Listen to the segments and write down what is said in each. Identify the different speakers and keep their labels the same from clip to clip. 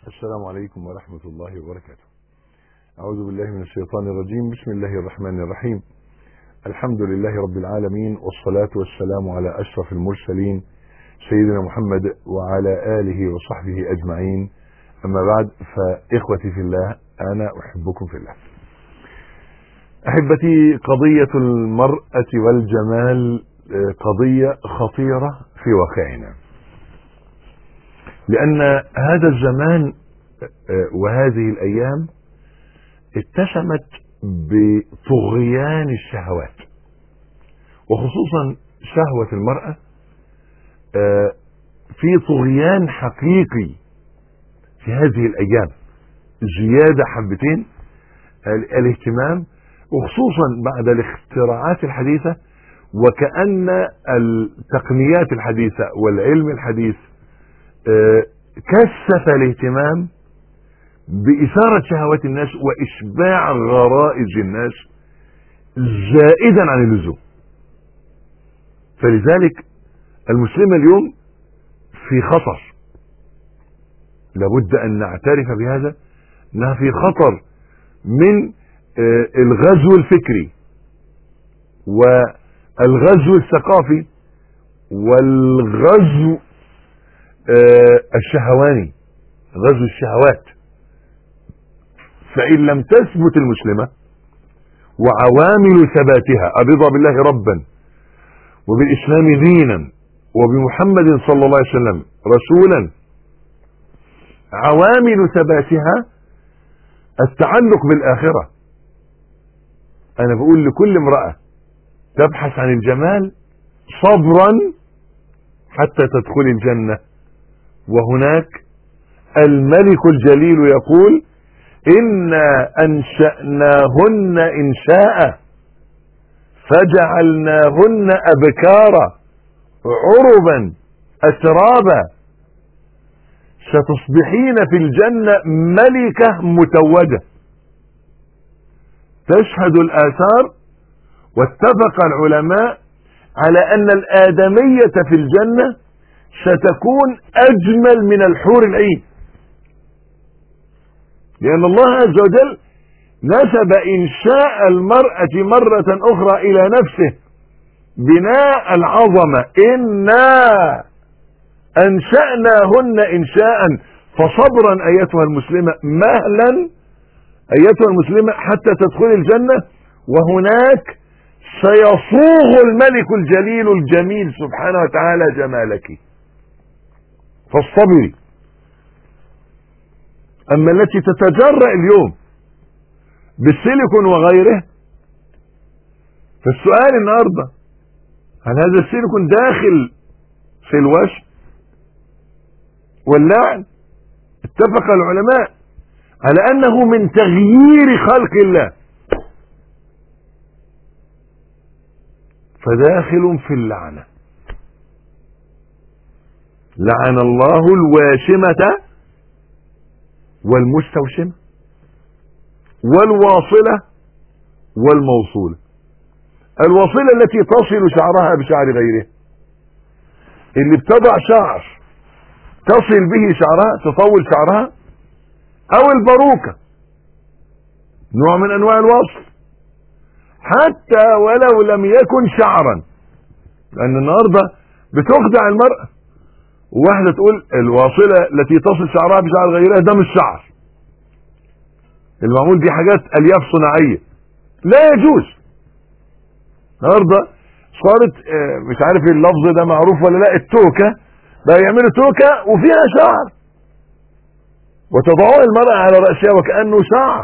Speaker 1: السلام عليكم ورحمة الله وبركاته أعوذ بالله من الشيطان الرجيم بسم الله الرحمن الرحيم الحمد لله رب العالمين والصلاة والسلام على أشرف المرسلين سيدنا محمد وعلى آله وصحبه أجمعين أما بعد فإخوتي في الله أنا أحبكم في الله أحبتي قضية المرأة والجمال قضية خطيرة في واقعنا لأن هذا الزمان وهذه الأيام اتسمت بطغيان الشهوات وخصوصا شهوة المرأة في طغيان حقيقي في هذه الأيام زيادة حبتين الاهتمام وخصوصا بعد الاختراعات الحديثة وكأن التقنيات الحديثة والعلم الحديث كثف الاهتمام بإثارة شهوات الناس وإشباع غرائز الناس زائدا عن اللزوم فلذلك المسلمة اليوم في خطر لابد أن نعترف بهذا أنها في خطر من الغزو الفكري والغزو الثقافي والغزو الشهواني غزو الشهوات فإن لم تثبت المسلمة وعوامل ثباتها أرضى بالله ربا وبالإسلام دينا وبمحمد صلى الله عليه وسلم رسولا عوامل ثباتها التعلق بالآخرة أنا بقول لكل امرأة تبحث عن الجمال صبرا حتى تدخل الجنة وهناك الملك الجليل يقول إنا أنشأناهن إنشاء فجعلناهن أبكارا عربا أترابا ستصبحين في الجنة ملكة متوجة تشهد الآثار واتفق العلماء على أن الآدمية في الجنة ستكون أجمل من الحور العين لأن الله عز وجل نسب إنشاء المرأة مرة أخرى إلى نفسه بناء العظمة إنا أنشأناهن إنشاء فصبرا أيتها المسلمة مهلا أيتها المسلمة حتى تدخل الجنة وهناك سيصوغ الملك الجليل الجميل سبحانه وتعالى جمالك فاصطبري أما التي تتجرأ اليوم بالسيليكون وغيره فالسؤال النهاردة هل هذا السيليكون داخل في الوشم واللعن اتفق العلماء على أنه من تغيير خلق الله فداخل في اللعنة لعن الله الواشمة والمستوشمة والواصلة والموصولة الواصلة التي تصل شعرها بشعر غيره اللي بتضع شعر تصل به شعرها تطول شعرها او الباروكة نوع من انواع الوصل حتى ولو لم يكن شعرا لان النهاردة بتخدع المرأة وواحدة تقول الواصلة التي تصل شعرها بشعر غيرها ده مش شعر المعمول دي حاجات الياف صناعية لا يجوز النهارده صارت مش عارف اللفظ ده معروف ولا لا التوكة بقى يعملوا توكة وفيها شعر وتضعها المرأة على رأسها وكأنه شعر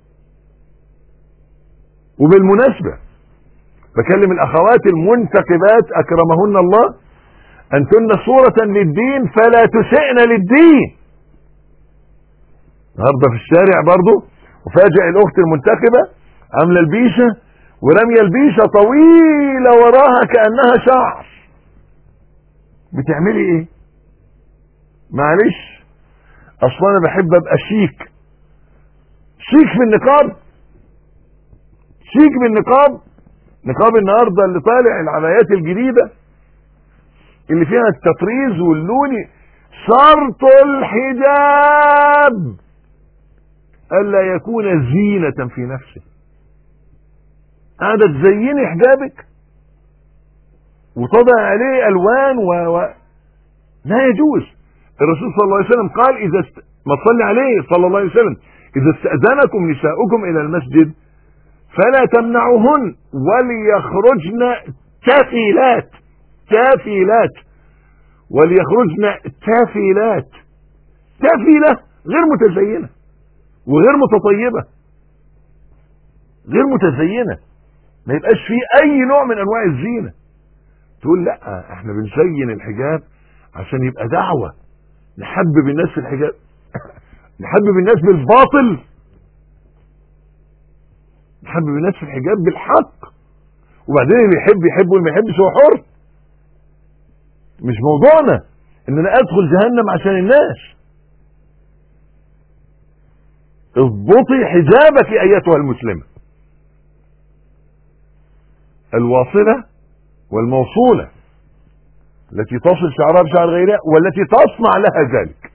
Speaker 1: وبالمناسبة بكلم الأخوات المنتقبات أكرمهن الله أنتن صورة للدين فلا تسئن للدين النهارده في الشارع برضو وفاجئ الأخت المنتقبة عاملة البيشة ورمية البيشة طويلة وراها كأنها شعر بتعملي ايه معلش اصلا انا بحب ابقى شيك شيك في النقاب شيك بالنقاب نقاب النهارده اللي طالع العبايات الجديده اللي فيها التطريز واللون شرط الحجاب ألا يكون زينة في نفسه قاعدة تزيني حجابك وتضع عليه ألوان و... و... لا يجوز الرسول صلى الله عليه وسلم قال إذا است... ما تصلي عليه صلى الله عليه وسلم إذا استأذنكم نساؤكم إلى المسجد فلا تمنعوهن وليخرجن تافلات تافلات وليخرجن تافلات تافلة غير متزينة وغير متطيبة غير متزينة ما يبقاش فيه أي نوع من أنواع الزينة تقول لا احنا بنزين الحجاب عشان يبقى دعوة نحبب الناس في الحجاب نحبب الناس بالباطل نحبب الناس في الحجاب بالحق وبعدين اللي يحب يحب واللي ما يحبش هو حر مش موضوعنا ان انا ادخل جهنم عشان الناس اضبطي حجابك ايتها المسلمة الواصلة والموصولة التي تصل شعرها بشعر غيرها والتي تصنع لها ذلك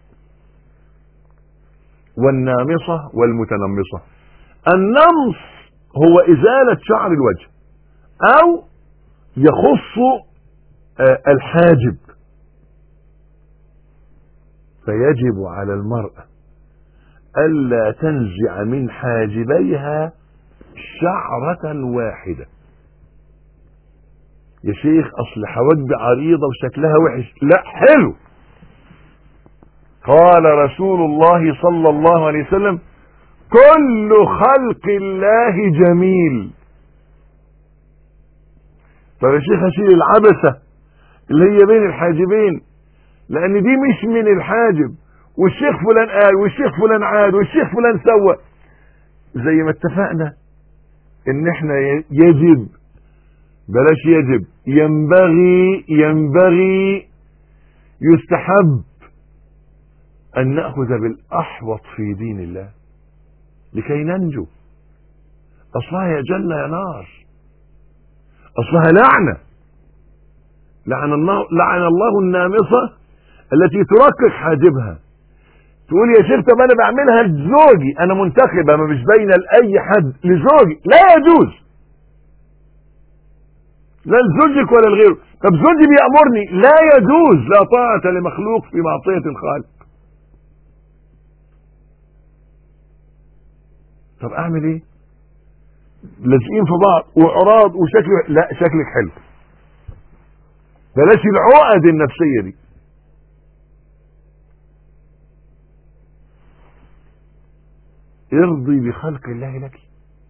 Speaker 1: والنامصة والمتنمصة النمص هو إزالة شعر الوجه أو يخص الحاجب فيجب على المرأة ألا تنزع من حاجبيها شعرة واحدة يا شيخ أصل حواجبي عريضة وشكلها وحش لا حلو قال رسول الله صلى الله عليه وسلم كل خلق الله جميل طب يا شيخ اشيل العبسة اللي هي بين الحاجبين لان دي مش من الحاجب والشيخ فلان قال والشيخ فلان عاد والشيخ فلان سوى زي ما اتفقنا ان احنا يجب بلاش يجب ينبغي ينبغي يستحب ان ناخذ بالاحوط في دين الله لكي ننجو اصلها يا جنه يا نار اصلها لعنه لعن الله لعن الله النامصه التي ترقق حاجبها تقول يا شيخ طب انا بعملها لزوجي انا منتخبه ما مش باينه لاي حد لزوجي لا يجوز لا لزوجك ولا لغيره طب زوجي بيأمرني لا يجوز لا طاعة لمخلوق في معصية الخالق طب اعمل ايه لازقين في بعض واعراض وشكل لا شكلك حلو بلاش العقد النفسية دي ارضي بخلق الله لك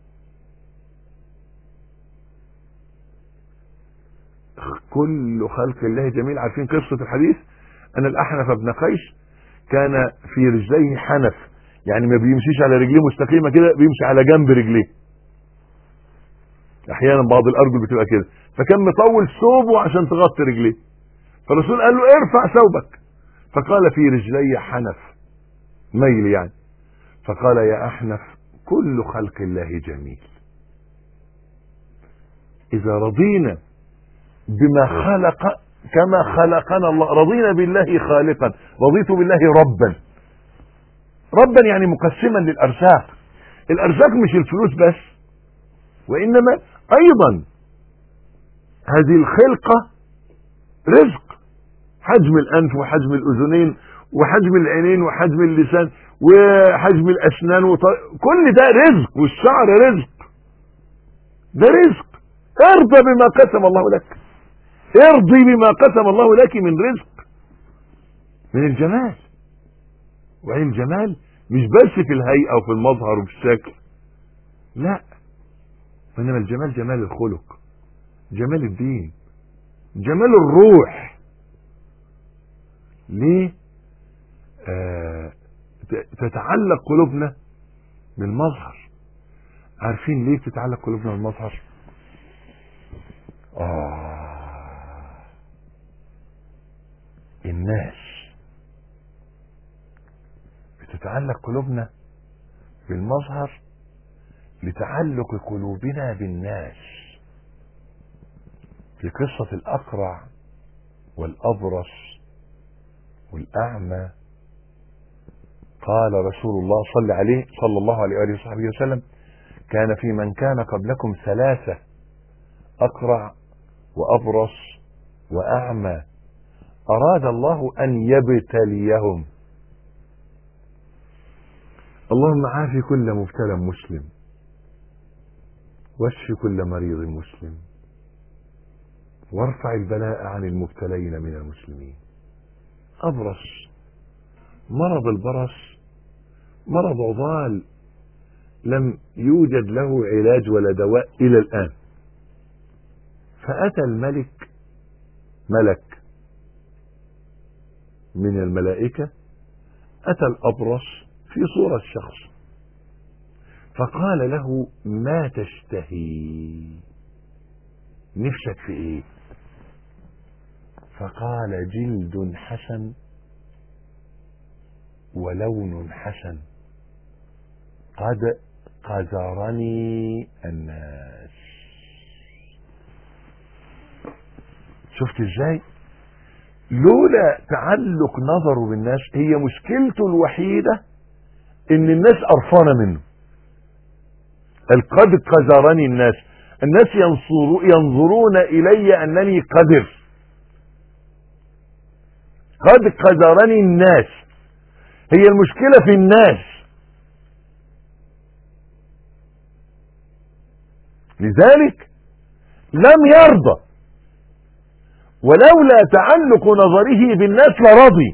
Speaker 1: كل خلق الله جميل عارفين قصة الحديث أن الأحنف بن قيس كان في رجليه حنف يعني ما بيمشيش على رجليه مستقيمة كده بيمشي على جنب رجليه أحيانا بعض الأرجل بتبقى كده فكان مطول ثوبه عشان تغطي رجليه فالرسول قال له ارفع ثوبك فقال في رجلي حنف ميل يعني فقال يا أحنف كل خلق الله جميل إذا رضينا بما خلق كما خلقنا الله رضينا بالله خالقا رضيت بالله ربا ربا يعني مقسما للأرزاق الأرزاق مش الفلوس بس وإنما أيضا هذه الخلقة رزق حجم الأنف وحجم الأذنين وحجم العينين وحجم اللسان وحجم الأسنان وط... كل ده رزق والشعر رزق ده رزق ارضى بما قسم الله لك ارضي بما قسم الله لك من رزق من الجمال وعين الجمال مش بس في الهيئة وفي المظهر وفي الشكل لا وإنما الجمال جمال الخلق جمال الدين جمال الروح ليه آه تتعلق قلوبنا بالمظهر عارفين ليه تتعلق قلوبنا بالمظهر آه الناس بتتعلق قلوبنا بالمظهر لتعلق قلوبنا بالناس في قصة الأقرع والأبرص والأعمى قال رسول الله صلى عليه صلى الله عليه وآله وصحبه وسلم كان في من كان قبلكم ثلاثة أقرع وأبرص وأعمى أراد الله أن يبتليهم اللهم عافي كل مبتلى مسلم واشف كل مريض مسلم وارفع البلاء عن المبتلين من المسلمين أبرص مرض البرص مرض عضال لم يوجد له علاج ولا دواء إلى الآن فأتى الملك ملك من الملائكة أتى الأبرص في صورة الشخص فقال له ما تشتهي نفسك في ايه فقال جلد حسن ولون حسن قد قذرني الناس شفت ازاي لولا تعلق نظره بالناس هي مشكلته الوحيدة ان الناس قرفانة منه قد قذرني الناس الناس ينصروا ينظرون الي انني قدر قد قذرني الناس هي المشكلة في الناس لذلك لم يرضى ولولا تعلق نظره بالناس لرضي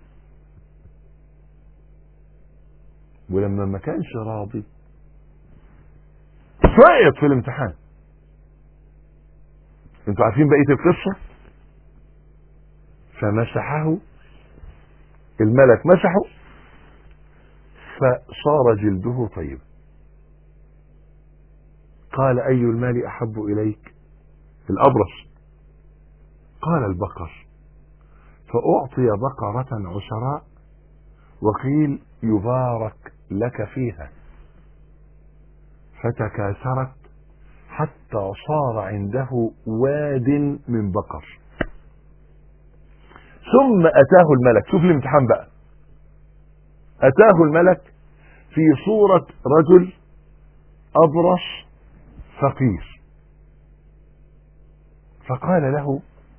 Speaker 1: ولما ما كانش راضي سقط في الامتحان انتوا عارفين بقيه القصه فمسحه الملك مسحه فصار جلده طيب قال اي المال احب اليك الابرص قال البقر فاعطي بقره عشراء وقيل يبارك لك فيها فتكاثرت حتى صار عنده واد من بقر ثم اتاه الملك شوف الامتحان بقى اتاه الملك في صورة رجل ابرص فقير فقال له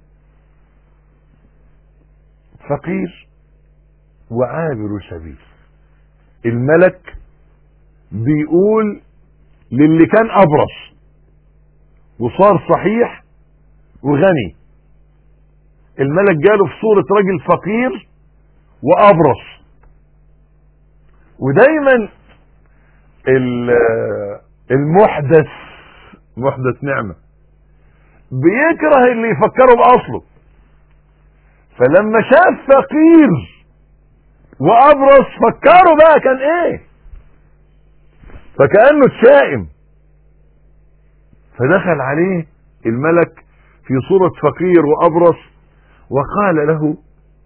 Speaker 1: فقير وعابر سبيل الملك بيقول للي كان ابرص وصار صحيح وغني الملك جاله في صورة راجل فقير وابرص ودايما المحدث محدث نعمة بيكره اللي يفكره باصله فلما شاف فقير وابرص فكروا بقى كان ايه فكأنه اتشائم فدخل عليه الملك في صورة فقير وأبرص وقال له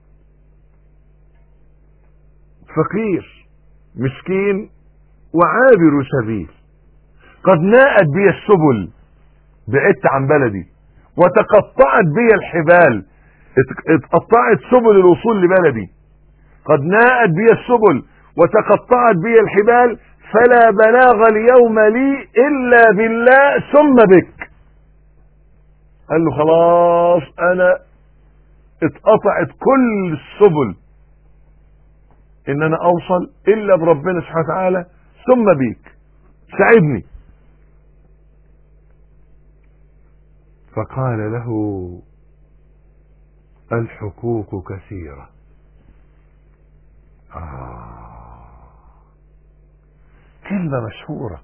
Speaker 1: فقير مسكين وعابر سبيل قد ناءت بي السبل بعدت عن بلدي وتقطعت بي الحبال اتقطعت سبل الوصول لبلدي قد ناءت بي السبل وتقطعت بي الحبال فلا بلاغ اليوم لي الا بالله ثم بك قال له خلاص انا اتقطعت كل السبل ان انا اوصل الا بربنا سبحانه وتعالى ثم بيك ساعدني فقال له الحقوق كثيرة آه كلمة مشهورة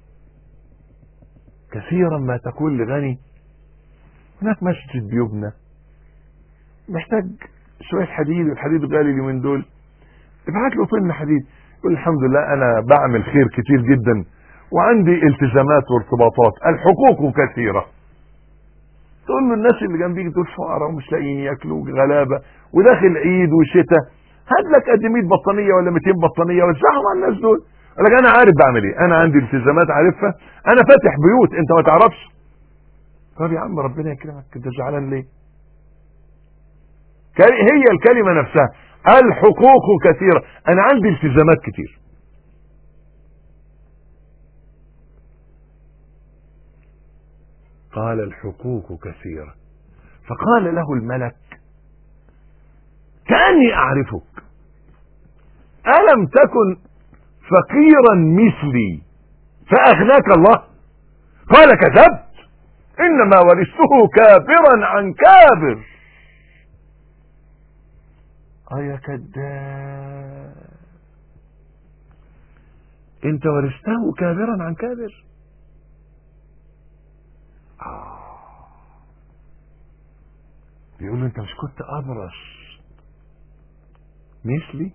Speaker 1: كثيرا ما تقول لغني هناك مسجد بيبنى محتاج شوية حديد والحديد غالي اليومين دول ابعت له طن حديد يقول الحمد لله انا بعمل خير كتير جدا وعندي التزامات وارتباطات الحقوق كثيرة تقول له الناس اللي جنبيك دول فقراء ومش لاقيين ياكلوا غلابة وداخل عيد وشتاء هات لك قد 100 بطانية ولا 200 بطانية وزعهم على الناس دول قال لك انا عارف بعمل ايه انا عندي التزامات عارفها انا فاتح بيوت انت ما تعرفش طب يا عم ربنا يكرمك انت زعلان ليه هي الكلمة نفسها الحقوق كثيرة انا عندي التزامات كتير قال الحقوق كثيرة فقال له الملك كأني أعرفك ألم تكن فقيرا مثلي فأغناك الله قال كذبت إنما ورثته كابرا عن كابر اه يا كذاب انت ورثته كابرا عن كابر آه. بيقول له انت مش كنت ابرص مثلي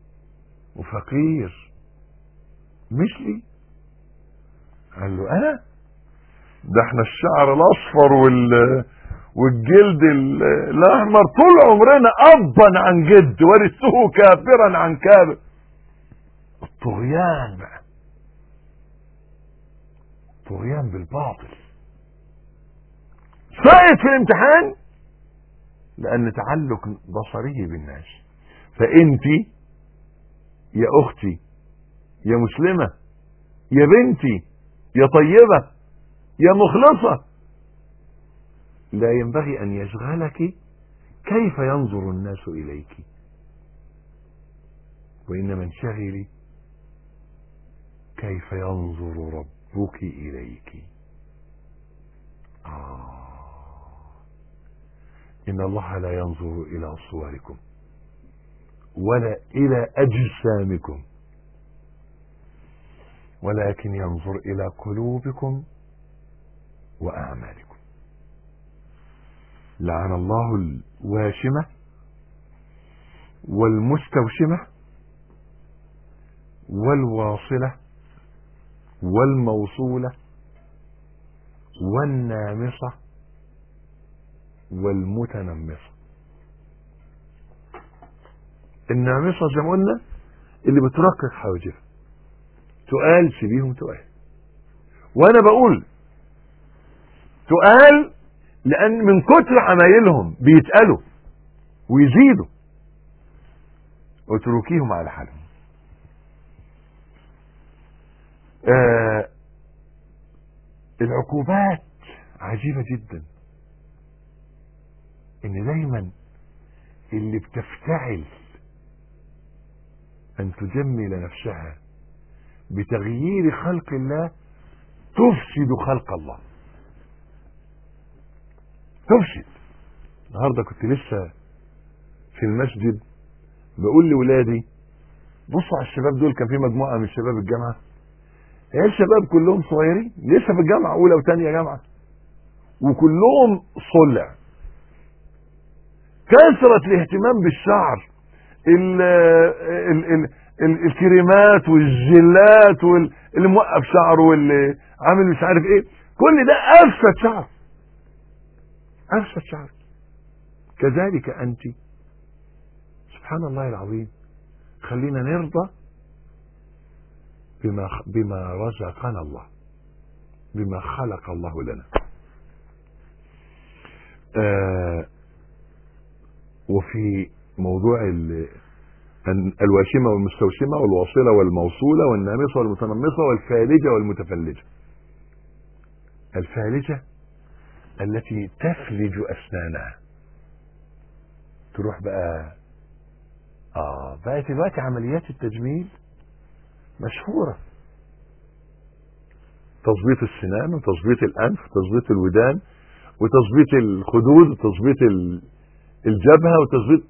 Speaker 1: وفقير مثلي قال له انا ده احنا الشعر الاصفر وال والجلد ال- الاحمر طول عمرنا ابا عن جد ورثته كافرا عن كافر الطغيان بقى طغيان بالباطل سقط في الامتحان لان تعلق بصري بالناس فانت يا اختي يا مسلمه يا بنتي يا طيبه يا مخلصه لا ينبغي ان يشغلك كيف ينظر الناس اليك وانما انشغلي كيف ينظر ربك اليك آه. إن الله لا ينظر إلى صوركم ولا إلى أجسامكم ولكن ينظر إلى قلوبكم وأعمالكم لعن الله الواشمة والمستوشمة والواصلة والموصولة والنامصة والمتنمصة النامصة زي ما قلنا اللي بترقق حواجبها تقال سيبيهم تقال وانا بقول تقال لان من كتر عمايلهم بيتقالوا ويزيدوا اتركيهم على حالهم آه العقوبات عجيبة جدا ان دايما اللي بتفتعل ان تجمل نفسها بتغيير خلق الله تفسد خلق الله تفسد النهارده كنت لسه في المسجد بقول لولادي بصوا على الشباب دول كان في مجموعه من شباب الجامعه هي الشباب كلهم صغيرين لسه في الجامعه اولى وثانيه جامعه وكلهم صلع كثرة الاهتمام بالشعر ال ال ال ال الكريمات والجلات واللي موقف شعره واللي عامل مش عارف ايه كل ده افسد شعر افسد شعر كذلك انت سبحان الله العظيم خلينا نرضى بما بما رزقنا الله بما خلق الله لنا آه وفي موضوع ال- ال- الواشمة والمستوشمة والواصلة والموصولة والنامصة والمتنمصة والفالجة والمتفلجة الفالجة التي تفلج أسنانها تروح بقى اه بقت دلوقتي عمليات التجميل مشهورة تظبيط السنان وتظبيط الأنف وتظبيط الودان وتظبيط الخدود وتظبيط ال- الجبهة وتظبيط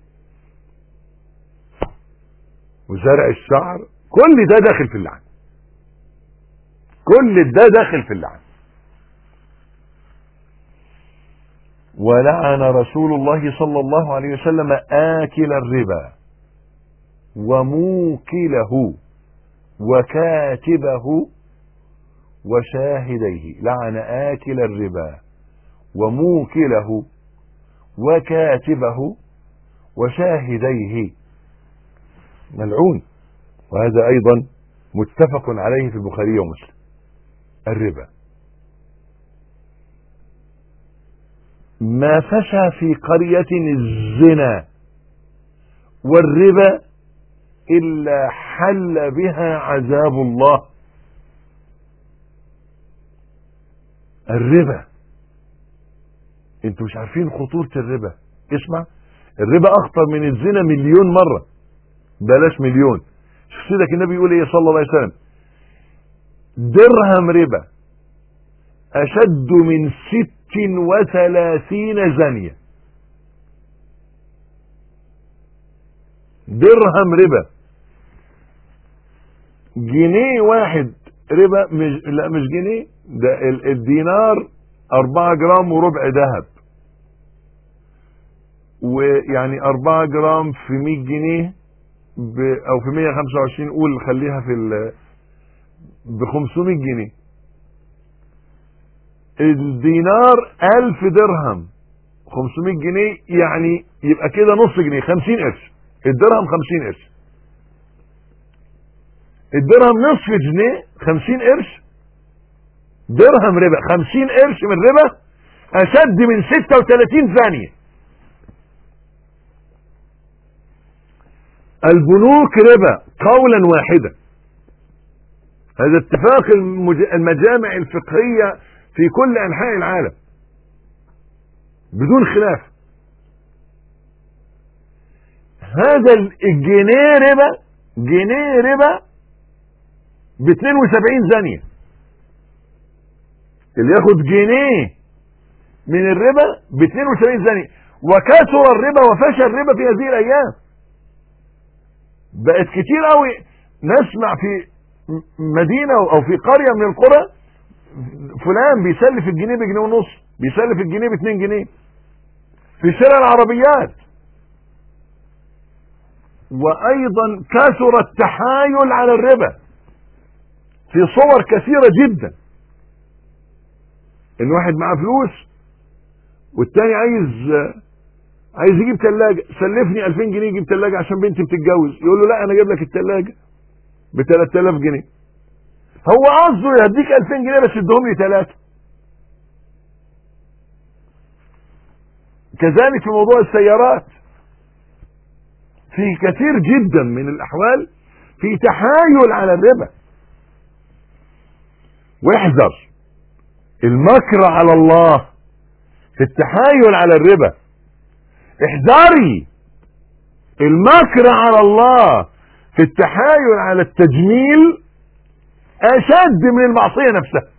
Speaker 1: وزرع الشعر كل ده داخل في اللعن كل ده داخل في اللعن ولعن رسول الله صلى الله عليه وسلم آكل الربا وموكله وكاتبه وشاهديه لعن آكل الربا وموكله وكاتبه وشاهديه ملعون وهذا أيضا متفق عليه في البخاري ومسلم الربا ما فشى في قرية الزنا والربا إلا حل بها عذاب الله الربا انتوا مش عارفين خطورة الربا اسمع الربا اخطر من الزنا مليون مرة بلاش مليون شوف سيدك النبي يقول ايه صلى الله عليه وسلم درهم ربا اشد من ست وثلاثين زانية درهم ربا جنيه واحد ربا مش لا مش جنيه ده ال- الدينار أربعة جرام وربع ذهب ويعني أربعة جرام في مية جنيه ب أو في مية خمسة وعشرين قول خليها في ال بخمسمية جنيه الدينار ألف درهم خمسمية جنيه يعني يبقى كده نص جنيه خمسين قرش الدرهم خمسين قرش الدرهم نصف جنيه خمسين قرش درهم ربا خمسين قرش من ربا أشد من ستة وثلاثين ثانية البنوك ربا قولا واحدا هذا اتفاق المج- المجامع الفقهية في كل أنحاء العالم بدون خلاف هذا الجنيه ربا جنيه ربا ب 72 ثانية اللي ياخد جنيه من الربا ب 72 ثانية وكثر الربا وفشى الربا في هذه الأيام بقت كتير قوي نسمع في م- مدينة أو في قرية من القرى فلان بيسلف الجنيه بجنيه ونص بيسلف الجنيه ب 2 جنيه في شراء العربيات وايضا كثر التحايل على الربا في صور كثيرة جدا ان واحد معاه فلوس والتاني عايز عايز يجيب ثلاجة سلفني 2000 جنيه يجيب ثلاجة عشان بنتي بتتجوز يقول له لا انا اجيب لك الثلاجة ب 3000 جنيه هو قصده يديك 2000 جنيه بس ادهم لي ثلاثة كذلك في موضوع السيارات في كثير جدا من الاحوال في تحايل على الربا واحذر المكر على الله في التحايل على الربا احذري المكر على الله في التحايل على التجميل اشد من المعصية نفسها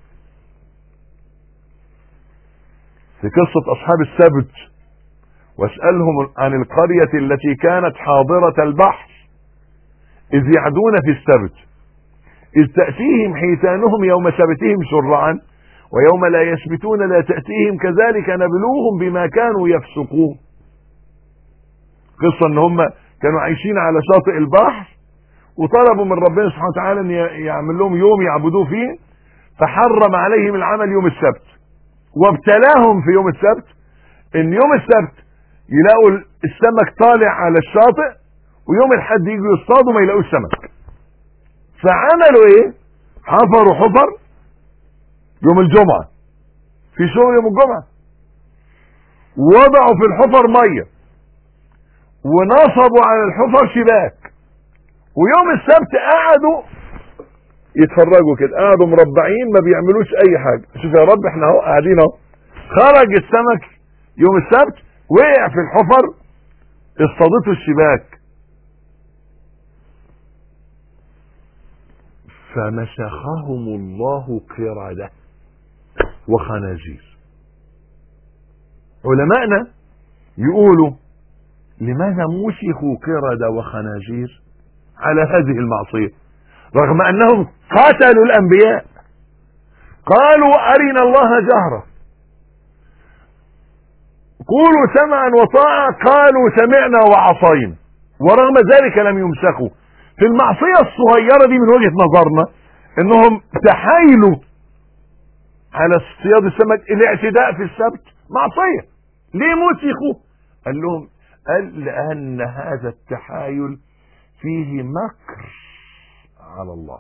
Speaker 1: في قصة اصحاب السبت واسألهم عن القرية التي كانت حاضرة البحر إذ يعدون في السبت إذ تأتيهم حيتانهم يوم سبتهم شرعا ويوم لا يسبتون لا تأتيهم كذلك نبلوهم بما كانوا يفسقون قصة ان هم كانوا عايشين على شاطئ البحر وطلبوا من ربنا سبحانه وتعالى ان يعمل لهم يوم يعبدوه فيه فحرم عليهم العمل يوم السبت وابتلاهم في يوم السبت ان يوم السبت يلاقوا السمك طالع على الشاطئ ويوم الحد يجوا يصطادوا ما يلاقوش سمك فعملوا ايه حفروا حفر يوم الجمعة في شغل يوم الجمعة وضعوا في الحفر مية ونصبوا على الحفر شباك ويوم السبت قعدوا يتفرجوا كده قعدوا مربعين ما بيعملوش اي حاجة شوف يا رب احنا اهو قاعدين اهو خرج السمك يوم السبت وقع في الحفر اصطادته الشباك فمسخهم الله قردة وخنازير علماءنا يقولوا لماذا مسخوا قردة وخنازير على هذه المعصية رغم انهم قتلوا الانبياء قالوا ارنا الله جهرة قولوا سمعا وطاعة قالوا سمعنا وعصينا ورغم ذلك لم يمسكوا في المعصية الصغيرة دي من وجهة نظرنا انهم تحايلوا على اصطياد السمك الاعتداء في السبت معصية ليه مسخوا قال لهم قال لان هذا التحايل فيه مكر على الله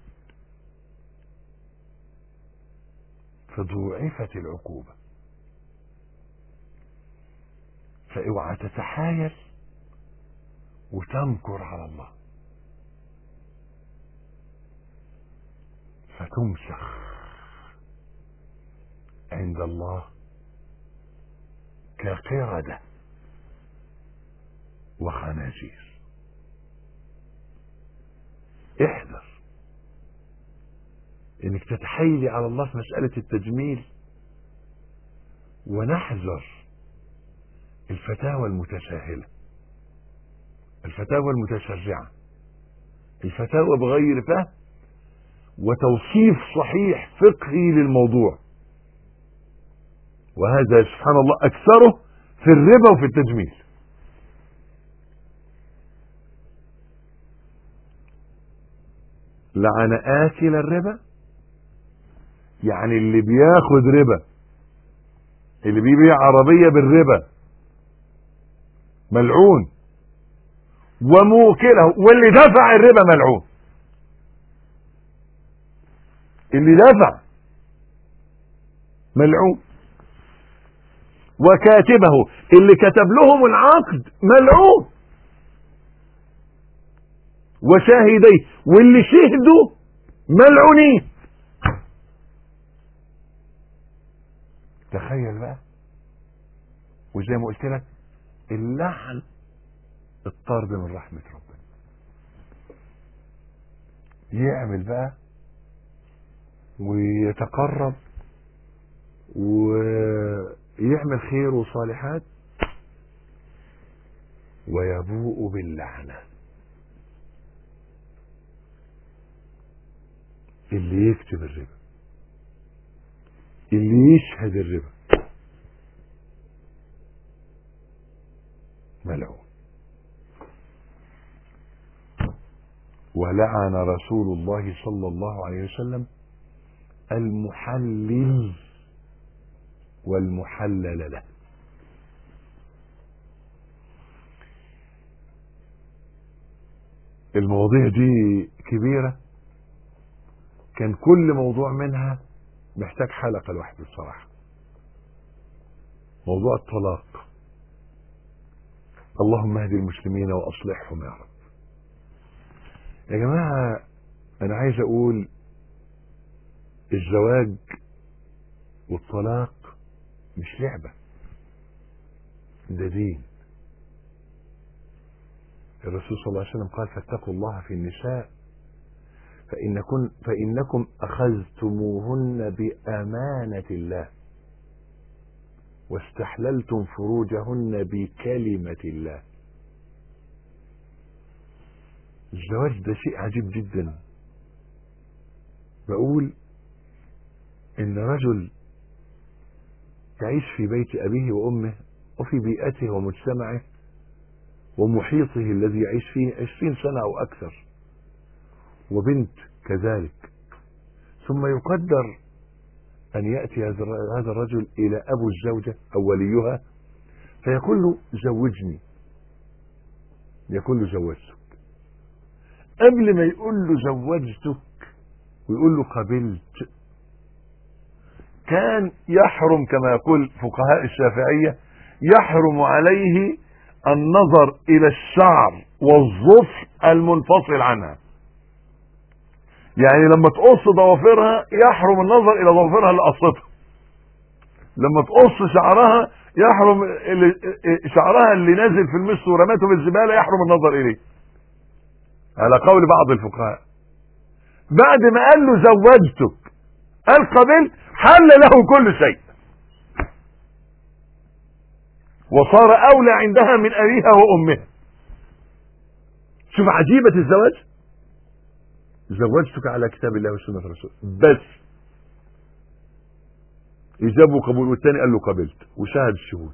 Speaker 1: فضوعفت العقوبة فاوعى تتحايل وتمكر على الله فتمسخ عند الله كقردة وخنازير احذر انك تتحايلي على الله في مسألة التجميل ونحذر الفتاوى المتساهلة الفتاوى المتسرعة الفتاوى بغير فهم وتوصيف صحيح فقهي للموضوع وهذا سبحان الله أكثره في الربا وفي التجميل لعن آكل الربا يعني اللي بياخد ربا اللي بيبيع عربية بالربا ملعون وموكله واللي دفع الربا ملعون اللي دفع ملعون وكاتبه اللي كتب لهم العقد ملعون وشاهديه واللي شهدوا ملعونين تخيل بقى وزي ما قلت لك اللعن الطرد من رحمة ربنا يعمل بقى ويتقرب ويعمل خير وصالحات ويبوء باللعنة اللي يكتب الربا اللي يشهد الربا ملعون ولعن رسول الله صلى الله عليه وسلم المحلل والمحلل له المواضيع دي كبيرة كان كل موضوع منها محتاج حلقة لوحده بصراحة موضوع الطلاق اللهم اهد المسلمين واصلحهم يا رب يا جماعة انا عايز اقول الزواج والطلاق مش لعبة ده دين الرسول صلى الله عليه وسلم قال فاتقوا الله في النساء فإنكم, فإنكم أخذتموهن بأمانة الله واستحللتم فروجهن بكلمة الله الزواج ده شيء عجيب جدا بقول ان رجل يعيش في بيت ابيه وامه وفي بيئته ومجتمعه ومحيطه الذي يعيش فيه عشرين سنة او اكثر وبنت كذلك ثم يقدر ان يأتي هذا الرجل الى ابو الزوجة او وليها فيقول له زوجني يقول له زوجتك قبل ما يقول له زوجتك ويقول له قبلت كان يحرم كما يقول فقهاء الشافعية يحرم عليه النظر الى الشعر والظفر المنفصل عنها يعني لما تقص ضوافرها يحرم النظر الى ضوافرها اللي قصتها لما تقص شعرها يحرم اللي شعرها اللي نازل في المس ورماته في الزباله يحرم النظر اليه على قول بعض الفقهاء بعد ما قال له زوجتك قال قبلت حل له كل شيء وصار اولى عندها من ابيها وامها شوف عجيبة الزواج زوجتك على كتاب الله وسنة الرسول بس إجابة وقبول والتاني قال له قبلت وشاهد الشهود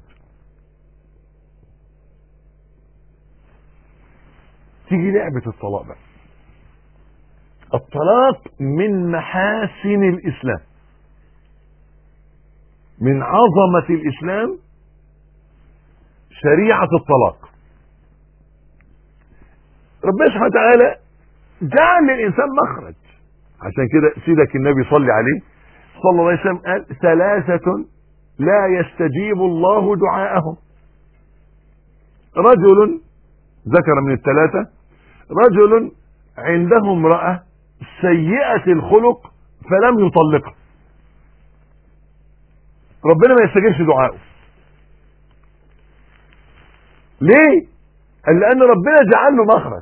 Speaker 1: تيجي لعبة الطلاق بقى الطلاق من محاسن الإسلام من عظمة الإسلام شريعة الطلاق ربنا سبحانه وتعالى جعل للإنسان مخرج عشان كده سيدك النبي صلى عليه صلى الله عليه وسلم قال ثلاثة لا يستجيب الله دعاءهم رجل ذكر من الثلاثة رجل عنده امرأة سيئة الخلق فلم يطلقها ربنا ما يستجيبش دعائه ليه قال لان ربنا جعل له مخرج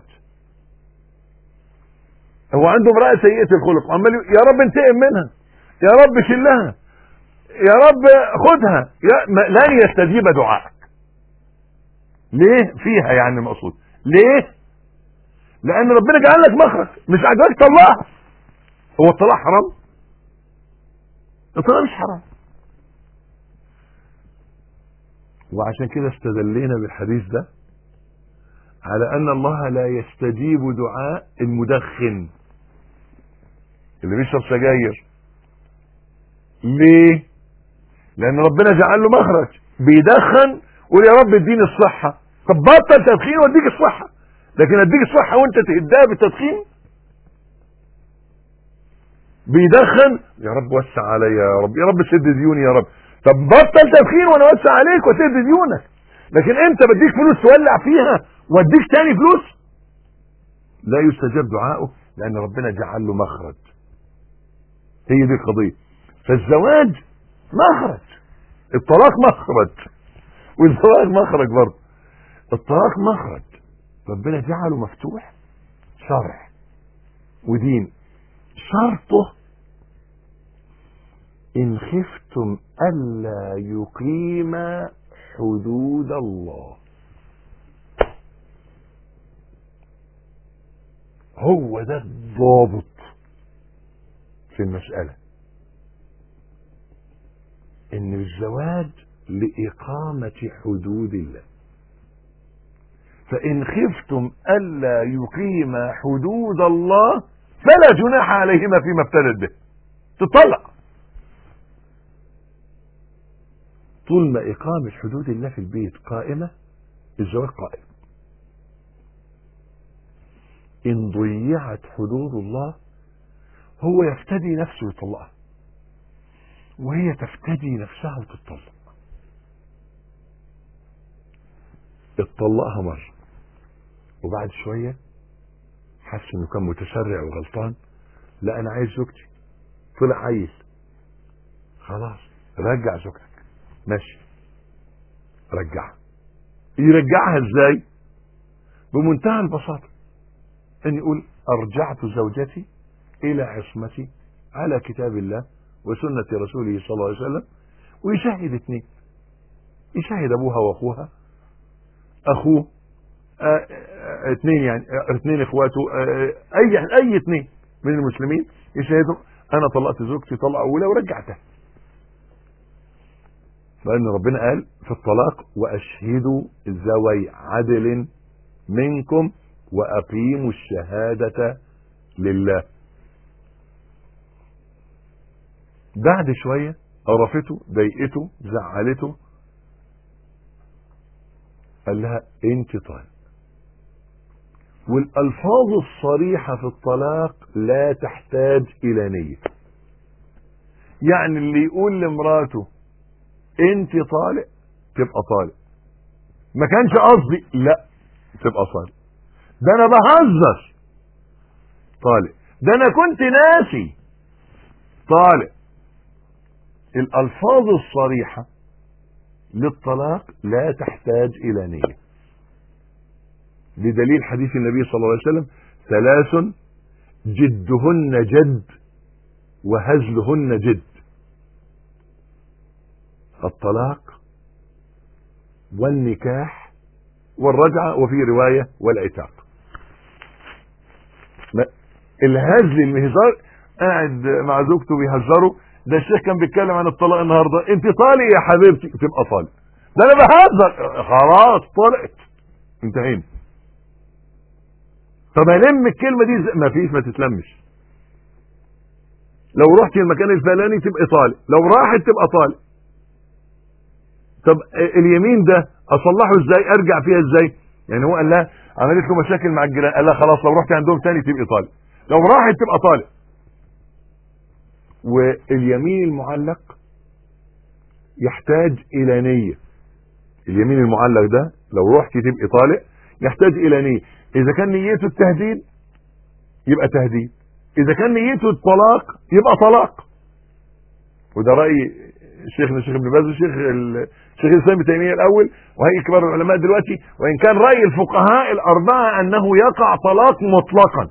Speaker 1: هو عنده امرأة سيئة الخلق عمال يقول يا رب انتقم منها يا رب شلها يا رب خدها يا ما- لن يستجيب دعائك ليه فيها يعني المقصود ليه لان ربنا جعل لك مخرج مش عاجبك طلعها هو الطلاق حرام الطلاق مش حرام وعشان كده استدلينا بالحديث ده على ان الله لا يستجيب دعاء المدخن اللي بيشرب سجاير ليه لان ربنا جعل له مخرج بيدخن قول يا رب اديني الصحة طب بطل تدخين واديك الصحة لكن اديك الصحة وانت تهدها بالتدخين بيدخن يا رب وسع عليا يا رب يا رب سد ديوني يا رب طب بطل تدخين وانا اوسع عليك وسد ديونك لكن انت بديك فلوس تولع فيها واديك تاني فلوس لا يستجاب دعائه لان ربنا جعل له مخرج هي دي القضيه فالزواج مخرج الطلاق مخرج والزواج مخرج برضه الطلاق مخرج ربنا جعله مفتوح شرع ودين شرطه إن خفتم ألا يقيم حدود الله هو ده الضابط في المسألة إن الزواج لإقامة حدود الله فإن خفتم ألا يقيم حدود الله فلا جناح عليهما فيما ابتدت به تطلق طول ما إقامة حدود الله في البيت قائمة الزواج قائم إن ضيعت حدود الله هو يفتدي نفسه ويطلقها وهي تفتدي نفسها وتطلق اتطلقها مرة وبعد شوية حس انه كان متسرع وغلطان لا انا عايز زوجتي طلع عيل خلاص رجع زوجتك ماشي رجعها يرجعها ازاي بمنتهى البساطة ان يقول ارجعت زوجتي الى عصمتي على كتاب الله وسنة رسوله صلى الله عليه وسلم ويشاهد اثنين يشاهد ابوها واخوها اخوه آه، آه، اثنين يعني آه، اثنين اخواته آه، اي اي اثنين من المسلمين يشاهدوا انا طلقت زوجتي طلقه اولى ورجعتها لان ربنا قال في الطلاق واشهدوا ذوي عدل منكم واقيموا الشهاده لله بعد شويه قرفته ضايقته زعلته قال لها انت طالق والالفاظ الصريحه في الطلاق لا تحتاج الى نيه يعني اللي يقول لمراته انت طالق تبقى طالق ما كانش قصدي لا تبقى طالق ده انا بهزر طالق ده انا كنت ناسي طالق الالفاظ الصريحه للطلاق لا تحتاج الى نيه بدليل حديث النبي صلى الله عليه وسلم ثلاث جدهن جد وهزلهن جد الطلاق والنكاح والرجعة وفي رواية والعتاق ما- الهزل المهزار قاعد مع زوجته بيهزروا ده الشيخ كان بيتكلم عن الطلاق النهارده انت طالق يا حبيبتي تبقى طالق ده انا بهزر خلاص طلقت انتهينا طب هلم الكلمه دي ما فيش ما تتلمش لو رحت المكان الفلاني تبقى طالق لو راحت تبقى طالق طب اليمين ده اصلحه ازاي ارجع فيها ازاي يعني هو قال لها عملت له مشاكل مع الجيران قال لها خلاص لو رحت عندهم تاني تبقى طالق لو راحت تبقى طالق واليمين المعلق يحتاج الى نية اليمين المعلق ده لو رحت تبقى طالق يحتاج الى نيه اذا كان نيته التهديد يبقى تهديد اذا كان نيته الطلاق يبقى طلاق وده راي شيخنا الشيخ ابن باز وشيخ الشيخ الاسلام ابن تيميه الاول وهي كبار العلماء دلوقتي وان كان راي الفقهاء الاربعه انه يقع طلاق مطلقا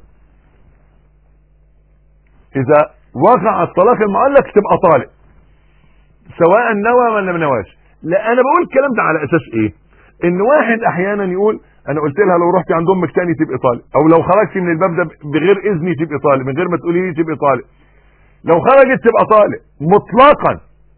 Speaker 1: اذا وقع الطلاق المعلق تبقى طالق سواء نوى ولا ما نواش لا انا بقول الكلام ده على اساس ايه ان واحد احيانا يقول انا قلت لها لو رحتي عند امك تاني تبقي طالق او لو خرجتي من الباب ده بغير اذني تبقي طالق من غير ما تقولي لي تبقي طالق لو خرجت تبقى طالق مطلقا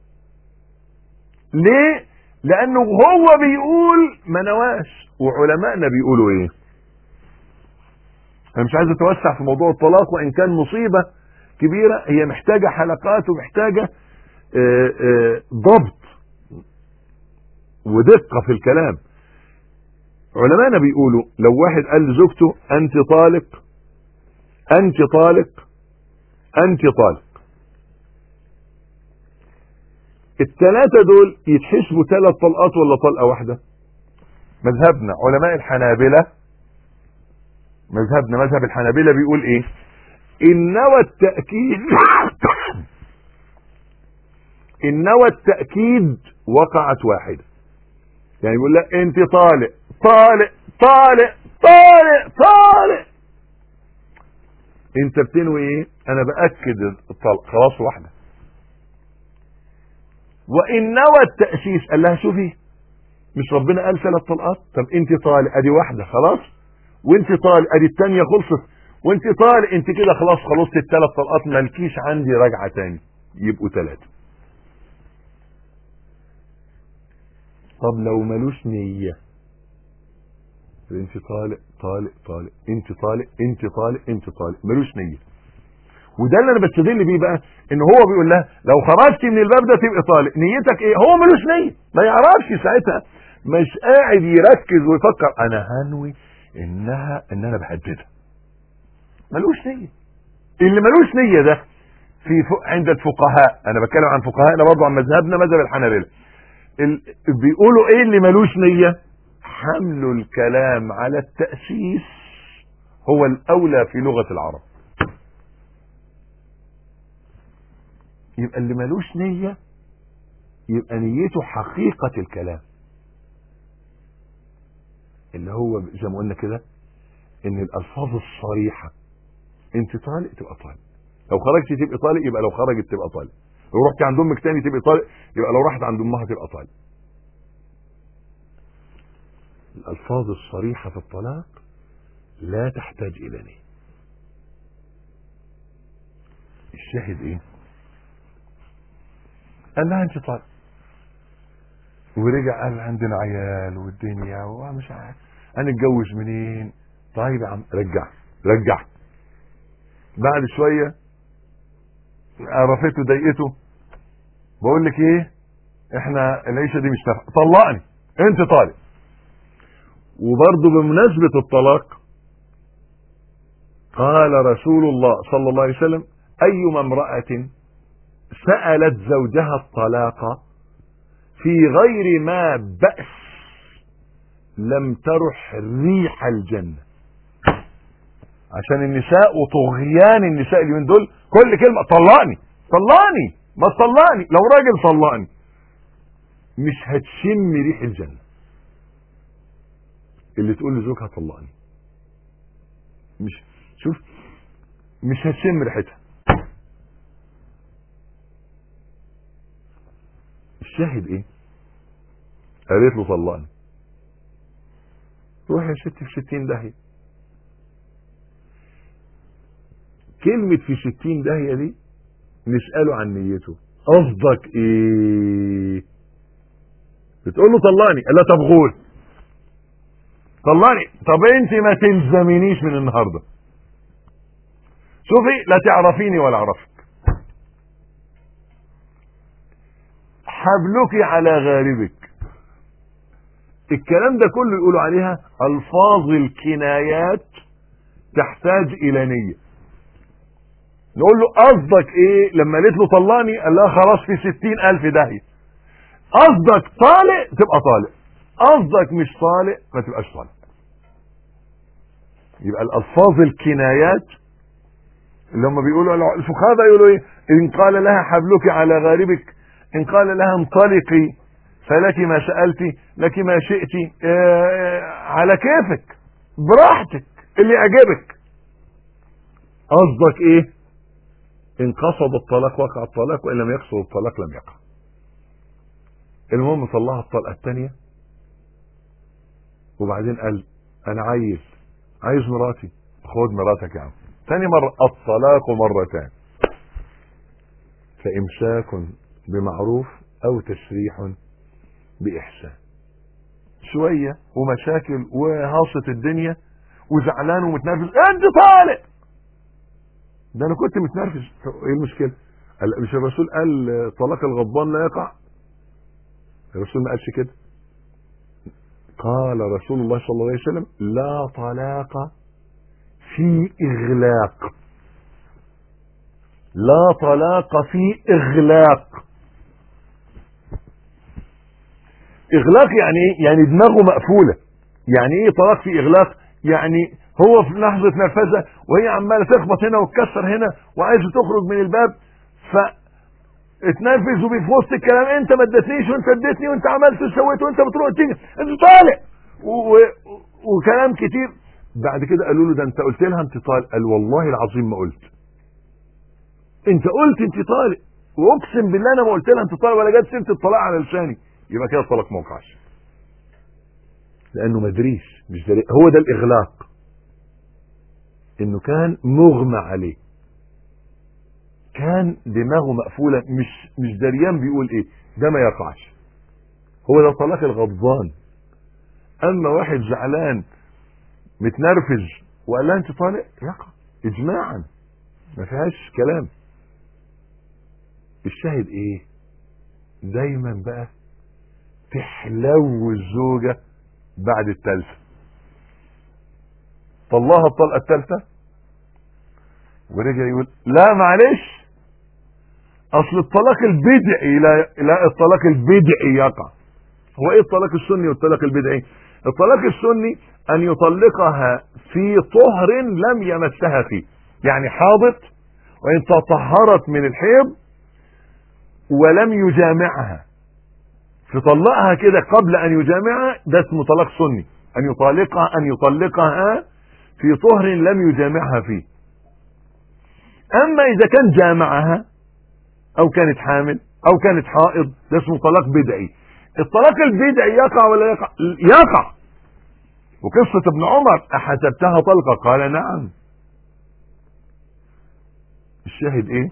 Speaker 1: ليه لانه هو بيقول ما نواش وعلمائنا بيقولوا ايه انا مش عايز اتوسع في موضوع الطلاق وان كان مصيبة كبيرة هي محتاجة حلقات ومحتاجة آه، آه، ضبط ودقة في الكلام علمائنا بيقولوا لو واحد قال لزوجته انت طالق انت طالق انت طالق الثلاثة دول يتحسبوا ثلاث طلقات ولا طلقة واحدة مذهبنا علماء الحنابلة مذهبنا مذهب الحنابلة بيقول ايه ان نوى التأكيد ان نوى التأكيد وقعت واحدة يعني يقول لك انت طالق طالق طالق طالق طالق انت بتنوي ايه انا باكد الطلق خلاص واحده وان نوى التاسيس قال لها شوفي مش ربنا قال ثلاث طلقات طب انت طالق ادي واحده خلاص وانت طالق ادي الثانيه خلصت وانت طالق انت كده خلاص خلصت الثلاث طلقات مالكيش عندي رجعه تاني يبقوا ثلاثه طب لو ملوش نيه انت طالق طالق طالق انت طالق انت طالق انت طالق ملوش نيه وده اللي انا بستدل بيه بقى ان هو بيقول لها لو خرجت من الباب ده تبقى طالق نيتك ايه هو ملوش نيه ما يعرفش ساعتها مش قاعد يركز ويفكر انا هنوي انها ان انا بهددها ملوش نيه اللي ملوش نيه ده في ف... عند الفقهاء انا بتكلم عن فقهائنا برضه عن مذهبنا مذهب الحنابلة ال... بيقولوا ايه اللي ملوش نيه حمل الكلام على التأسيس هو الأولى في لغة العرب يبقى اللي ملوش نية يبقى نيته حقيقة الكلام اللي هو زي ما قلنا كده ان الالفاظ الصريحة انت طالق تبقى طالق لو خرجت تبقى طالق يبقى لو خرجت تبقى طالق لو رحت عند امك تاني تبقى طالق يبقى لو راحت عند امها تبقى طالق الألفاظ الصريحة في الطلاق لا تحتاج إلى نية الشاهد إيه قال لها أنت طالق ورجع قال عندنا عيال والدنيا ومش عارف هنتجوز منين طيب يا عم رجع رجع بعد شوية عرفته ضايقته بقول لك ايه احنا العيشة دي مش نافعة طلقني انت طالق وبرضه بمناسبة الطلاق قال رسول الله صلى الله عليه وسلم أيما امرأة سألت زوجها الطلاق في غير ما بأس لم ترح ريح الجنة عشان النساء وطغيان النساء اليومين دول كل كلمة طلقني طلقني ما تطلقني لو راجل طلقني مش هتشم ريح الجنة اللي تقول لزوجها طلقني مش شوف مش هتشم ريحتها الشاهد ايه قالت له طلقني روح يا ستي في ستين داهية كلمة في ستين داهية دي نسأله عن نيته قصدك ايه بتقول له طلقني قال لها طب غول طلقني طب انت ما تلزمينيش من النهارده شوفي لا تعرفيني ولا اعرفك حبلك على غاربك الكلام ده كله يقولوا عليها الفاظ الكنايات تحتاج الى نية نقول له قصدك ايه لما قالت له طلقني قال لها خلاص في ستين الف داهية قصدك طالق تبقى طالق قصدك مش طالق ما تبقاش طالق يبقى الالفاظ الكنايات اللي هم بيقولوا الفقهاء يقولوا ايه ان قال لها حبلك على غاربك ان قال لها انطلقي فلك ما سألتي لك ما شئتي اه على كيفك براحتك اللي يعجبك قصدك ايه ان قصد الطلاق وقع الطلاق وان لم يقصد الطلاق لم يقع المهم طلعها الطلقه الثانيه وبعدين قال انا عايز عايز مراتي خد مراتك يا عم ثاني مرة الطلاق مرتان فإمساك بمعروف أو تسريح بإحسان شوية ومشاكل وهاصة الدنيا وزعلان ومتنرفز انت طالق ده انا كنت متنرفز ايه المشكلة قال مش الرسول قال طلاق الغضبان لا يقع الرسول ما قالش كده قال رسول الله صلى الله عليه وسلم لا طلاق في إغلاق لا طلاق في إغلاق إغلاق يعني إيه؟ يعني دماغه مقفولة يعني إيه طلاق في إغلاق يعني هو في لحظة نرفزة وهي عمالة تخبط هنا وتكسر هنا وعايزة تخرج من الباب ف اتنرفز وفي وسط الكلام انت ما ادتنيش وانت اديتني وانت عملت وسويت وانت بتروح تيجي انت طالع و... و... وكلام كتير بعد كده قالوا له ده انت قلت لها انت طالق قال والله العظيم ما قلت انت قلت انت طالق واقسم بالله انا ما قلت لها انت طالق ولا جت سيره الطلاق على لساني يبقى كده الطلاق ما وقعش لانه ما دريش مش دري هو ده الاغلاق انه كان مغمى عليه كان دماغه مقفوله مش مش دريان بيقول ايه ده ما يقعش هو ده طلاق الغضبان اما واحد زعلان متنرفز وقال لها انت طالق يقع اجماعا ما فيهاش كلام الشاهد ايه دايما بقى تحلو الزوجة بعد التالتة طلعها الطلقة التالتة ورجع يقول لا معلش اصل الطلاق البدعي لا, لا الطلاق البدعي يقع هو ايه الطلاق السني والطلاق البدعي الطلاق السني ان يطلقها في طهر لم يمسها فيه يعني حاضت وان تطهرت من الحيض ولم يجامعها فطلقها كده قبل ان يجامعها ده اسمه طلاق سني ان يطلقها ان يطلقها في طهر لم يجامعها فيه اما اذا كان جامعها او كانت حامل او كانت حائض ده اسمه طلاق بدعي الطلاق البدعي يقع ولا يقع يقع وقصة ابن عمر أحسبتها طلقة قال نعم الشاهد ايه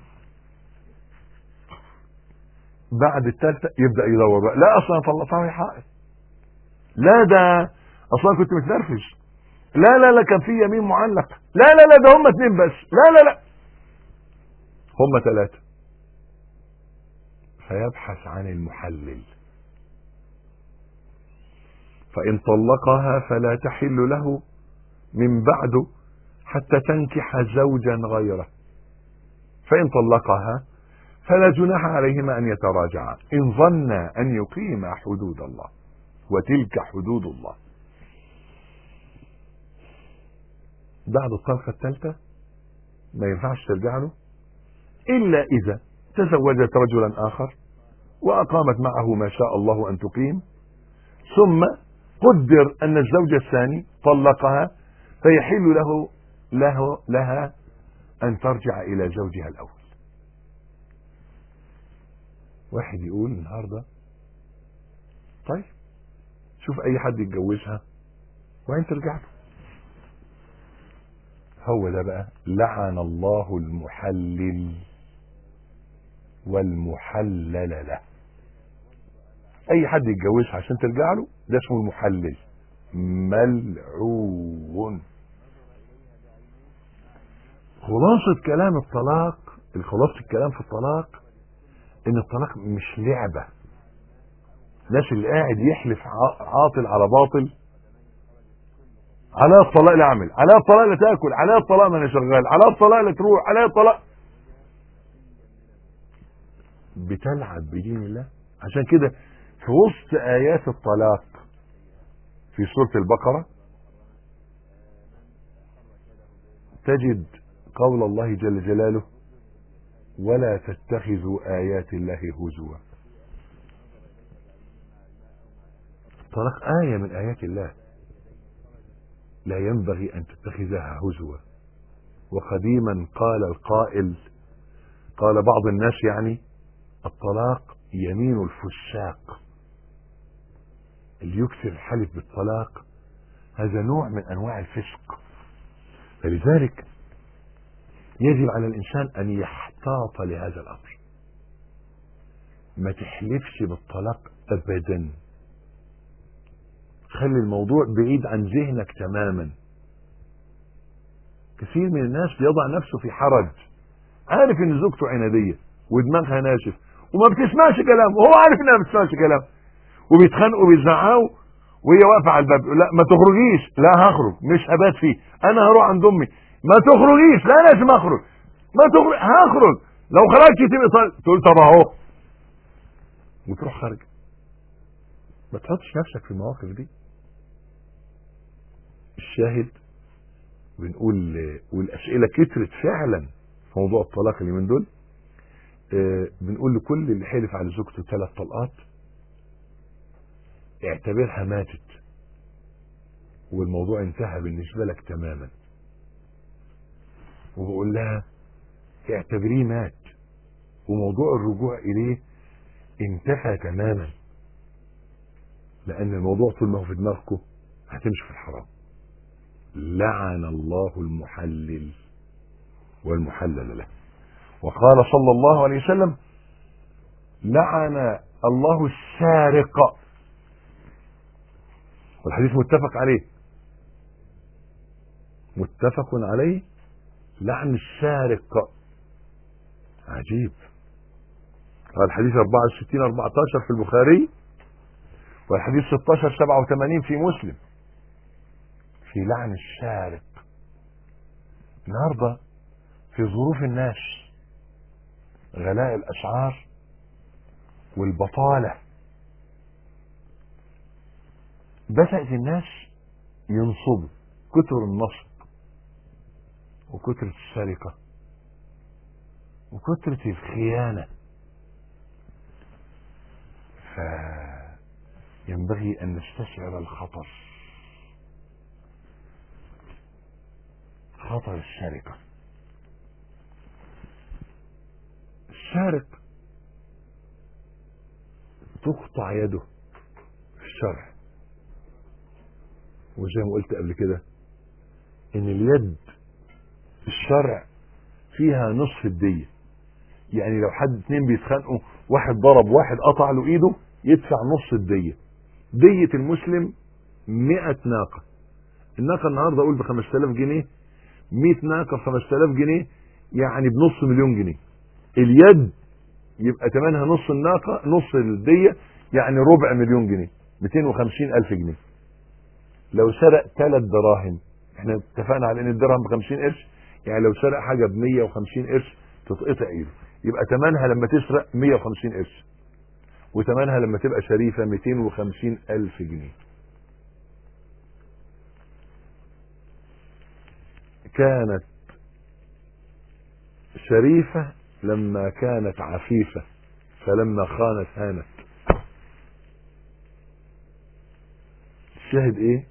Speaker 1: بعد الثالثة يبدأ يدور بقى لا اصلا طلقتها وهي حائض لا ده اصلا كنت متنرفز لا لا لا كان في يمين معلق لا لا لا ده هم اتنين بس لا لا لا هم ثلاثة فيبحث عن المحلل فإن طلقها فلا تحل له من بعد حتى تنكح زوجا غيره فإن طلقها فلا جناح عليهما أن يتراجعا إن ظنا أن يقيما حدود الله وتلك حدود الله بعد الطلقة الثالثة ما ينفعش ترجع له إلا إذا تزوجت رجلا آخر وأقامت معه ما شاء الله أن تقيم ثم قدر أن الزوج الثاني طلقها فيحل له له لها أن ترجع إلى زوجها الأول واحد يقول النهاردة طيب شوف أي حد يتجوزها وين ترجع له هو ده بقى لعن الله المحلل والمحلل له اي حد يتجوزها عشان ترجع له ده اسمه المحلل ملعون خلاصة كلام الطلاق خلاصة الكلام في الطلاق ان الطلاق مش لعبة الناس اللي قاعد يحلف عاطل على باطل على الطلاق لا اعمل على الطلاق لا تاكل على الطلاق ما انا شغال على الطلاق لا تروح على الطلاق بتلعب بدين الله عشان كده في وسط ايات الطلاق في سورة البقرة تجد قول الله جل جلاله ولا تتخذوا آيات الله هزوا الطلاق آية من آيات الله لا ينبغي أن تتخذها هزوا وقديما قال القائل قال بعض الناس يعني الطلاق يمين الفساق اللي يكثر الحلف بالطلاق هذا نوع من انواع الفسق فلذلك يجب على الانسان ان يحتاط لهذا الامر ما تحلفش بالطلاق ابدا خلي الموضوع بعيد عن ذهنك تماما كثير من الناس بيضع نفسه في حرج عارف ان زوجته عناديه ودماغها ناشف وما بتسمعش كلامه وهو عارف انها ما بتسمعش كلامه وبيتخانقوا وبيزعقوا وهي واقفه على الباب لا ما تخرجيش لا هخرج مش هبات فيه انا هروح عند امي ما تخرجيش لا لازم اخرج ما تخرج هخرج لو خرجت تبقى طيب. تقول طب اهو وتروح خارج ما تحطش نفسك في المواقف دي الشاهد بنقول والاسئله كترت فعلا في موضوع الطلاق اللي من دول آه بنقول لكل اللي حلف على زوجته ثلاث طلقات اعتبرها ماتت والموضوع انتهى بالنسبة لك تماما وبقول لها اعتبريه مات وموضوع الرجوع اليه انتهى تماما لان الموضوع طول ما هو في دماغكم هتمشي في الحرام لعن الله المحلل والمحلل له وقال صلى الله عليه وسلم لعن الله السارق والحديث متفق عليه متفق عليه لعن السارق عجيب قال الحديث 64 14 في البخاري والحديث 16 87 في مسلم في لعن السارق النهارده في ظروف الناس غلاء الاسعار والبطاله بدأت الناس ينصبوا كتر النصب وكترة السرقة وكترة الخيانة فينبغي أن نستشعر الخطر خطر السرقة السارق تقطع يده في الشرع وزي ما قلت قبل كده ان اليد في الشرع فيها نصف الدية يعني لو حد اتنين بيتخانقوا واحد ضرب واحد قطع له ايده يدفع نص الدية دية المسلم مئة ناقة الناقة النهاردة اقول ب 5000 جنيه 100 ناقة ب 5000 جنيه يعني بنص مليون جنيه اليد يبقى ثمنها نص الناقة نص الدية يعني ربع مليون جنيه 250 ألف جنيه لو سرق ثلاث دراهم احنا اتفقنا على ان الدرهم ب 50 قرش يعني لو سرق حاجه ب 150 قرش تتقطع ايده يبقى ثمنها لما تسرق 150 قرش وثمنها لما تبقى شريفه 250 الف جنيه كانت شريفه لما كانت عفيفه فلما خانت هانت الشاهد ايه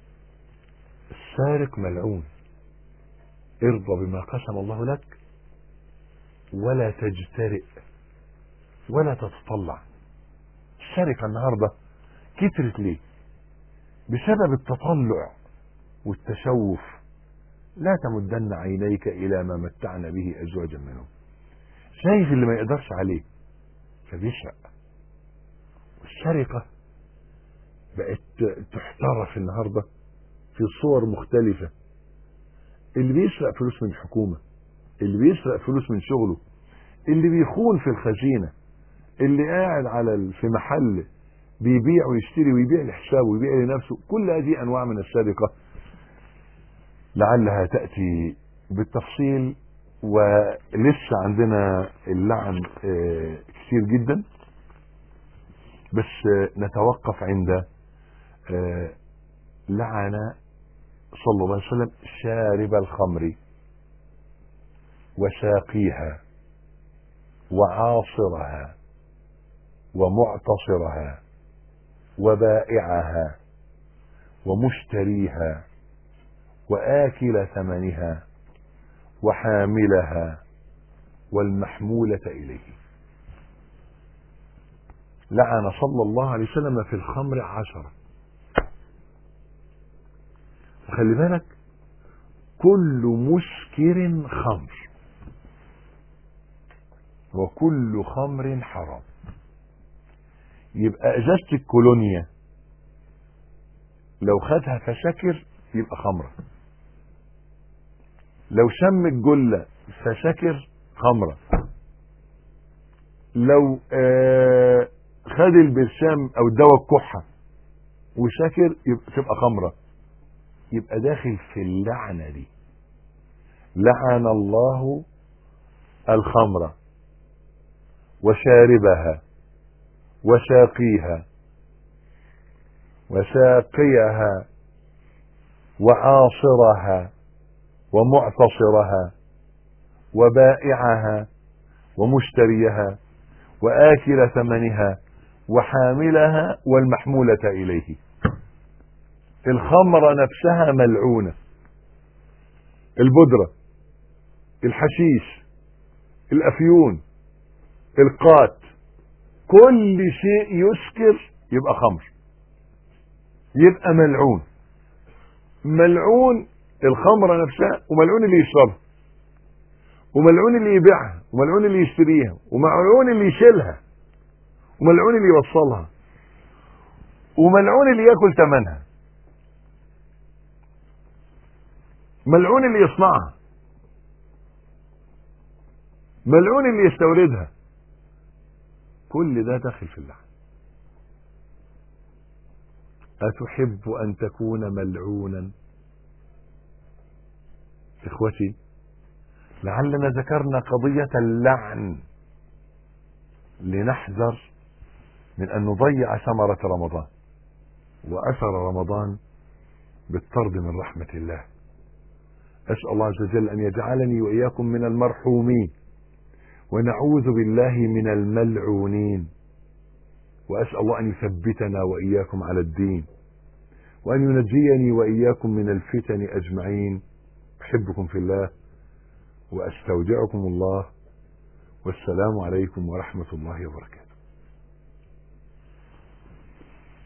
Speaker 1: السارق ملعون ارضى بما قسم الله لك ولا تجترئ ولا تتطلع السرقة النهاردة كترت ليه بسبب التطلع والتشوف لا تمدن عينيك الى ما متعنا به ازواجا منهم شايف اللي ما يقدرش عليه فبيسرق والسرقة بقت تحترف النهارده في صور مختلفة اللي بيسرق فلوس من الحكومة اللي بيسرق فلوس من شغله اللي بيخون في الخزينة اللي قاعد على في محل بيبيع ويشتري ويبيع لحسابه ويبيع لنفسه كل هذه انواع من السرقة لعلها تأتي بالتفصيل ولسه عندنا اللعن كثير جدا بس نتوقف عند لعن صلى الله عليه وسلم شارب الخمر وساقيها وعاصرها ومعتصرها وبائعها ومشتريها واكل ثمنها وحاملها والمحمولة إليه لعن صلى الله عليه وسلم في الخمر عشرة وخلي بالك كل مسكر خمر وكل خمر حرام يبقى ازازة الكولونيا لو خدها فسكر يبقى خمرة لو شم الجلة فسكر خمرة لو آه خد البرشام او دواء الكحة وسكر يبقى تبقى خمرة يبقى داخل في اللعنة دي لعن الله الخمر وشاربها وساقيها وساقيها وعاصرها ومعتصرها وبائعها ومشتريها وآكل ثمنها وحاملها والمحمولة إليه الخمرة نفسها ملعونة البودرة الحشيش الأفيون القات كل شيء يسكر يبقى خمر يبقى ملعون ملعون الخمرة نفسها وملعون اللي يشربها وملعون اللي يبيعها وملعون اللي يشتريها وملعون اللي يشيلها وملعون اللي يوصلها وملعون اللي ياكل ثمنها ملعون اللي يصنعها ملعون اللي يستوردها كل ده داخل في اللحم أتحب أن تكون ملعونا إخوتي لعلنا ذكرنا قضية اللعن لنحذر من أن نضيع ثمرة رمضان وأثر رمضان بالطرد من رحمة الله أسأل الله عز وجل أن يجعلني وإياكم من المرحومين ونعوذ بالله من الملعونين وأسأل الله أن يثبتنا وإياكم على الدين وأن ينجيني وإياكم من الفتن أجمعين أحبكم في الله وأستودعكم الله والسلام عليكم ورحمة الله وبركاته